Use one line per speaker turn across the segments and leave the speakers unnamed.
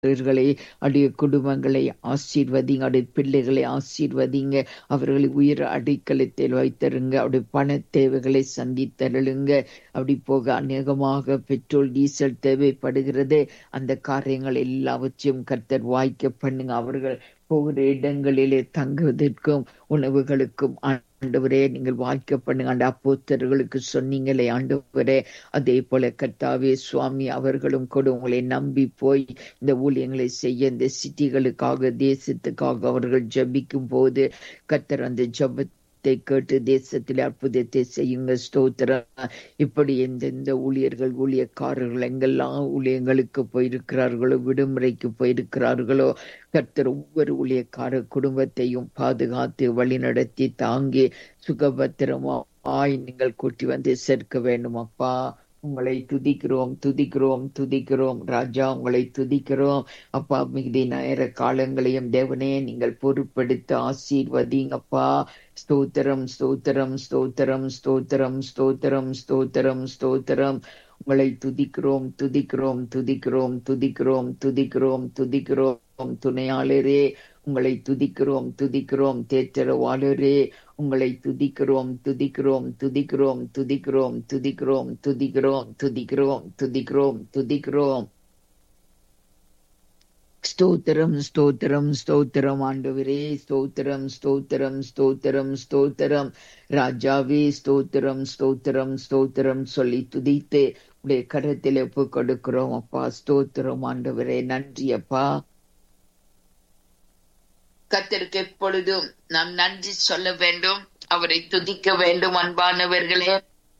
ஊழியர்களை அடைய குடும்பங்களை ஆசீர்வதிங்க அடைய பிள்ளைகளை ஆசீர்வதிங்க அவர்களை உயிர் அடைக்கலத்தில் வைத்தருங்க அவருடைய பண தேவைகளை சந்தித்தருளுங்க அப்படி போக அநேகமாக பெட்ரோல் டீசல் தேவைப்படுகிறது அந்த காரியங்கள் எல்லாவற்றையும் கர்த்தர் வாய்க்க பண்ணுங்க அவர்கள் போகிற இடங்களிலே தங்குவதற்கும் உணவுகளுக்கும் ஆண்டவரே நீங்கள் வாய்க்க பண்ணுங்க அந்த அப்போத்தர்களுக்கு சொன்னீங்களே ஆண்டவரே அதே போல கர்த்தாவே சுவாமி அவர்களும் கூட உங்களை நம்பி போய் இந்த ஊழியங்களை செய்ய இந்த சிட்டிகளுக்காக தேசத்துக்காக அவர்கள் ஜபிக்கும் போது கர்த்தர் அந்த ஜபத்தை கேட்டு தேசத்தில் அற்புதத்தை செய்யுங்க ஸ்தோத்திரம் இப்படி எந்தெந்த ஊழியர்கள் ஊழியக்காரர்கள் எங்கெல்லாம் ஊழியங்களுக்கு போயிருக்கிறார்களோ விடுமுறைக்கு போயிருக்கிறார்களோ கர்த்தர் ஒவ்வொரு ஊழியக்கார குடும்பத்தையும் பாதுகாத்து வழிநடத்தி தாங்கி சுகபத்திரமா ஆய் நீங்கள் கூட்டி வந்து சேர்க்க வேண்டும் அப்பா உங்களை துதிக்கிறோம் துதிக்கிறோம் துதிக்கிறோம் ராஜா உங்களை துதிக்கிறோம் அப்பா மிகுதி நேர காலங்களையும் தேவனே நீங்கள் பொறுப்படுத்த ஆசீர்வதிங்கப்பா ஸ்தோத்திரம் ஸ்தோத்திரம் ஸ்தோத்திரம் ஸ்தோத்திரம் ஸ்தோத்திரம் ஸ்தோத்திரம் ஸ்தோத்திரம் உங்களை துதிக்கிறோம் துதிக்கிறோம் துதிக்கிறோம் துதிக்கிறோம் துதிக்கிறோம் துதிக்கிறோம் துணையாளரே உங்களை துதிக்கிறோம் துதிக்கிறோம் தேற்றரவாளரே உங்களை துதிக்கிறோம் துதிக்கிறோம் துதிக்கிறோம் துதிக்கிறோம் துதிக்கிறோம் துதிக்கிறோம் துதிக்கிறோம் துதிக்கிறோம் துதிக்கிறோம் ஸ்தோத்திரம் ஸ்தோத்திரம் ஸ்தோத்திரம் ஆண்டவரே ஸ்தோத்திரம் ஸ்தோத்திரம் ஸ்தோத்திரம் ஸ்தோத்திரம் ராஜாவே ஸ்தோத்திரம் ஸ்தோத்திரம் ஸ்தோத்திரம் சொல்லி துதித்து உடைய கரத்தில் ஒப்பு கொடுக்கிறோம் அப்பா ஸ்தோத்திரம் ஆண்டவரே நன்றி அப்பா
கத்திற்கு எப்பொழுதும் நாம் நன்றி சொல்ல வேண்டும் அவரை துதிக்க வேண்டும் அன்பானவர்களே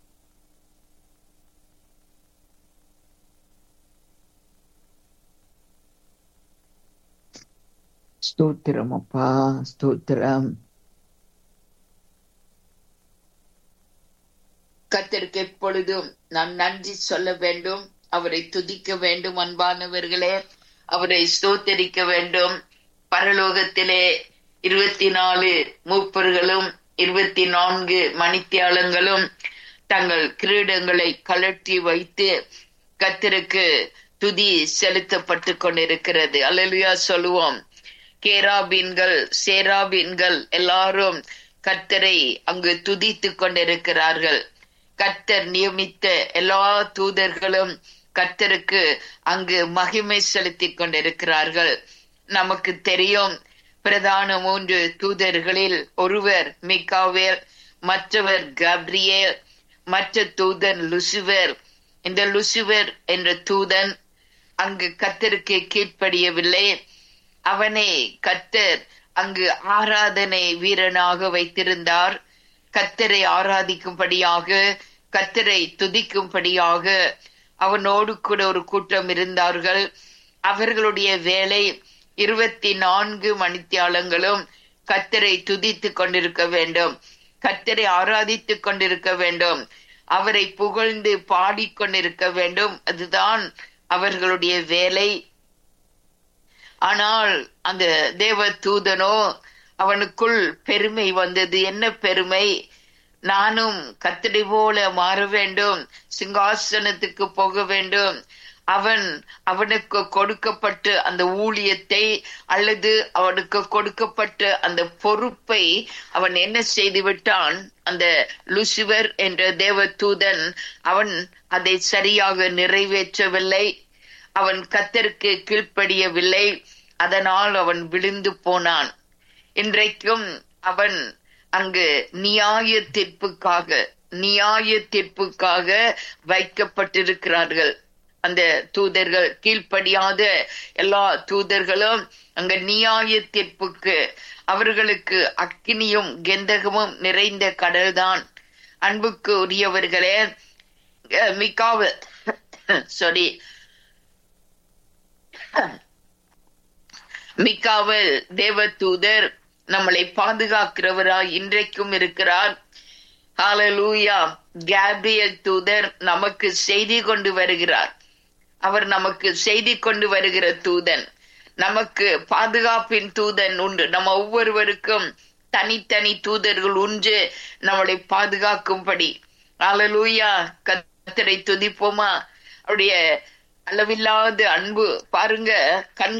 ஸ்தோத்திரம் அப்பா ஸ்தோத்திரம்
கத்திற்கு எப்பொழுதும் நாம் நன்றி சொல்ல வேண்டும் அவரை துதிக்க வேண்டும் அன்பானவர்களே அவரை ஸ்தோத்தரிக்க வேண்டும் பரலோகத்திலே இருபத்தி நாலு மூப்பர்களும் இருபத்தி நான்கு மணித்தியாலங்களும் தங்கள் கிரீடங்களை கலட்டி வைத்து கத்திற்கு துதி செலுத்தப்பட்டு கொண்டிருக்கிறது அல்லலுயா சொல்லுவோம் கேராபீன்கள் சேராபீன்கள் எல்லாரும் கர்த்தரை அங்கு துதித்து கொண்டிருக்கிறார்கள் கர்த்தர் நியமித்த எல்லா தூதர்களும் கர்த்தருக்கு அங்கு மகிமை செலுத்தி கொண்டிருக்கிறார்கள் நமக்கு தெரியும் பிரதான மூன்று தூதர்களில் ஒருவர் மிகாவேல் மற்றவர் கப்ரியேல் மற்ற தூதன் லுசிவர் இந்த லுசிவர் என்ற தூதன் அங்கு கத்தருக்கு கீழ்ப்படியவில்லை அவனை கத்தர் அங்கு ஆராதனை வீரனாக வைத்திருந்தார் கத்தரை ஆராதிக்கும்படியாக கத்தரை துதிக்கும்படியாக அவனோடு கூட ஒரு கூட்டம் இருந்தார்கள் அவர்களுடைய வேலை இருபத்தி நான்கு மணித்தியாலங்களும் கத்தரை துதித்து கொண்டிருக்க வேண்டும் கத்தரை ஆராதித்து கொண்டிருக்க வேண்டும் அவரை புகழ்ந்து பாடிக்கொண்டிருக்க வேண்டும் அதுதான் அவர்களுடைய வேலை ஆனால் அந்த தேவ தூதனோ அவனுக்குள் பெருமை வந்தது என்ன பெருமை நானும் கத்தடி போல மாற வேண்டும் சிங்காசனத்துக்கு போக வேண்டும் அவன் அவனுக்கு கொடுக்கப்பட்ட அந்த ஊழியத்தை அல்லது அவனுக்கு கொடுக்கப்பட்ட அந்த பொறுப்பை அவன் என்ன செய்து விட்டான் அந்த லுசிவர் என்ற தேவ தூதன் அவன் அதை சரியாக நிறைவேற்றவில்லை அவன் கத்தருக்கு கீழ்ப்படியவில்லை அதனால் அவன் விழுந்து போனான் இன்றைக்கும் அவன் அங்கு நியாய தீர்ப்புக்காக நியாய தீர்ப்புக்காக வைக்கப்பட்டிருக்கிறார்கள் அந்த தூதர்கள் கீழ்ப்படியாத எல்லா தூதர்களும் அங்க நியாய தீர்ப்புக்கு அவர்களுக்கு அக்கினியும் கெந்தகமும் நிறைந்த கடல்தான் அன்புக்கு உரியவர்களே மிக்காவ சாரி மிக்காவல் தேவ தூதர் நம்மளை பாதுகாக்கிறவராய் இன்றைக்கும் இருக்கிறார் ஹாலலூயா கேப்ரியல் தூதர் நமக்கு செய்தி கொண்டு வருகிறார் அவர் நமக்கு செய்தி கொண்டு வருகிற தூதன் நமக்கு பாதுகாப்பின் தூதன் உண்டு நம்ம ஒவ்வொருவருக்கும் தனித்தனி தூதர்கள் உண்டு நம்மளை பாதுகாக்கும்படி ஹாலலூயா கத்தரை துதிப்போமா அவருடைய அளவில்லாத அன்பு பாருங்க கண்